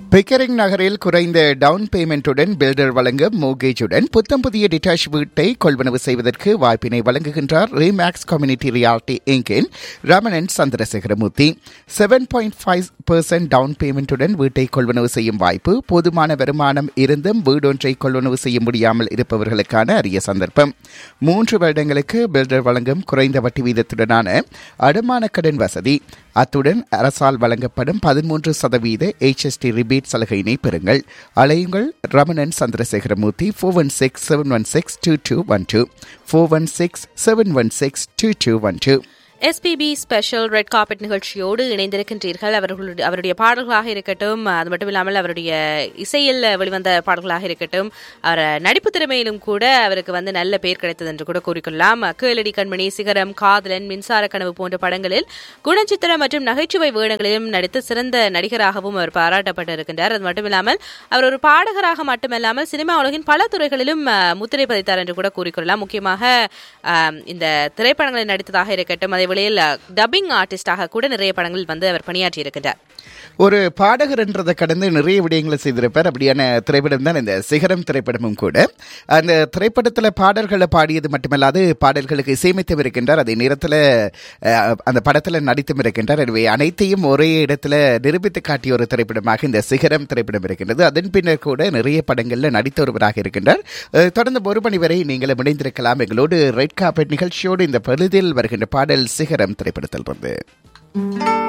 Pickering நகரில் குறைந்த down பேமெண்ட்டுடன் filter வழங்கும் மோகேஜுடன் புத்தம் புதிய டிட்டாச் வீட்டை கொள்வனவு செய்வதற்கு வாய்ப்பினை வழங்குகின்றார் ரீமேக்ஸ் கம்யூனிட்டி ரியாலிட்டி இங்கின் Ramanan Chandrasekaramurthy seven point five percent down பேமெண்ட்டுடன் வீட்டை கொள்வனவு செய்யும் வாய்ப்பு போதுமான வருமானம் இருந்தும் வீடொன்றை கொள்வனவு செய்ய முடியாமல் இருப்பவர்களுக்கான அரிய சந்தர்ப்பம் மூன்று வருடங்களுக்கு பில்டர் வழங்கும் குறைந்த வட்டி வீதத்துடனான அடமான கடன் வசதி அத்துடன் அரசால் வழங்கப்படும் பதிமூன்று சதவீத HST ரிபேட் சலுகையினை பெறுங்கள் அலையுங்கள் Ramanan Chandrasekaramurthy four one six seven one six two two one two four one six seven one six two two one two SPB special red carpet நிகழ்ச்சியோடு இணைந்திருக்கின்றீர்கள் அவர்களுடைய அவருடைய பாடல்களாக இருக்கட்டும் அது மட்டும் இல்லாமல் அவருடைய இசையில் வெளிவந்த பாடல்களாக இருக்கட்டும் அவர் நடிப்பு திறமையிலும் கூட அவருக்கு வந்து நல்ல பேர் கிடைத்தது என்று கூட கூறிக்கொள்ளலாம் கேளடி கண்மணி சிகரம் காதலன் மின்சார கனவு போன்ற படங்களில் குணச்சித்திரம் மற்றும் நகைச்சுவை வேடங்களிலும் நடித்து சிறந்த நடிகராகவும் அவர் பாராட்டப்பட்டிருக்கின்றார் அது மட்டும் இல்லாமல் அவர் ஒரு பாடகராக மட்டுமல்லாமல் சினிமா உலகின் பல துறைகளிலும் அஹ், முத்திரை பதித்தார் என்று கூட கூறிக்கொள்ளலாம் முக்கியமாக அஹ், இந்த திரைப்படங்களில் நடித்ததாக இருக்கட்டும் அதே வேளையில் டப்பிங் ஆர்டிஸ்டாக கூட நிறைய படங்களில் வந்து அவர் பணியாற்றி இருக்கின்றார் ஒரு பாடகர் என்றதை கடந்து நிறைய விடயங்களை செய்திருப்பார் அப்படியான திரைப்படம் தான் இந்த சிகரம் திரைப்படமும் கூட அந்த திரைப்படத்தில் பாடல்களை பாடியது மட்டுமல்லாது பாடல்களுக்கு இசையமைத்தும் இருக்கின்றார் அதே நேரத்தில் அஹ், அந்த படத்தில் நடித்தும் இருக்கின்றார் எனவே அனைத்தையும் ஒரே இடத்துல நிரூபித்து காட்டிய ஒரு திரைப்படமாக இந்த சிகரம் திரைப்படம் இருக்கின்றது அதன் பின்னர் கூட நிறைய படங்களில் நடித்த ஒருவராக இருக்கின்றார் அஹ், தொடர்ந்து ஒரு மணி வரை நீங்கள் இணைந்திருக்கலாம் எங்களோடு ரெட் கார்பெட் நிகழ்ச்சியோடு இந்த பழுதில் வருகின்ற பாடல் சிகரம் திரைப்படத்தில் இருந்து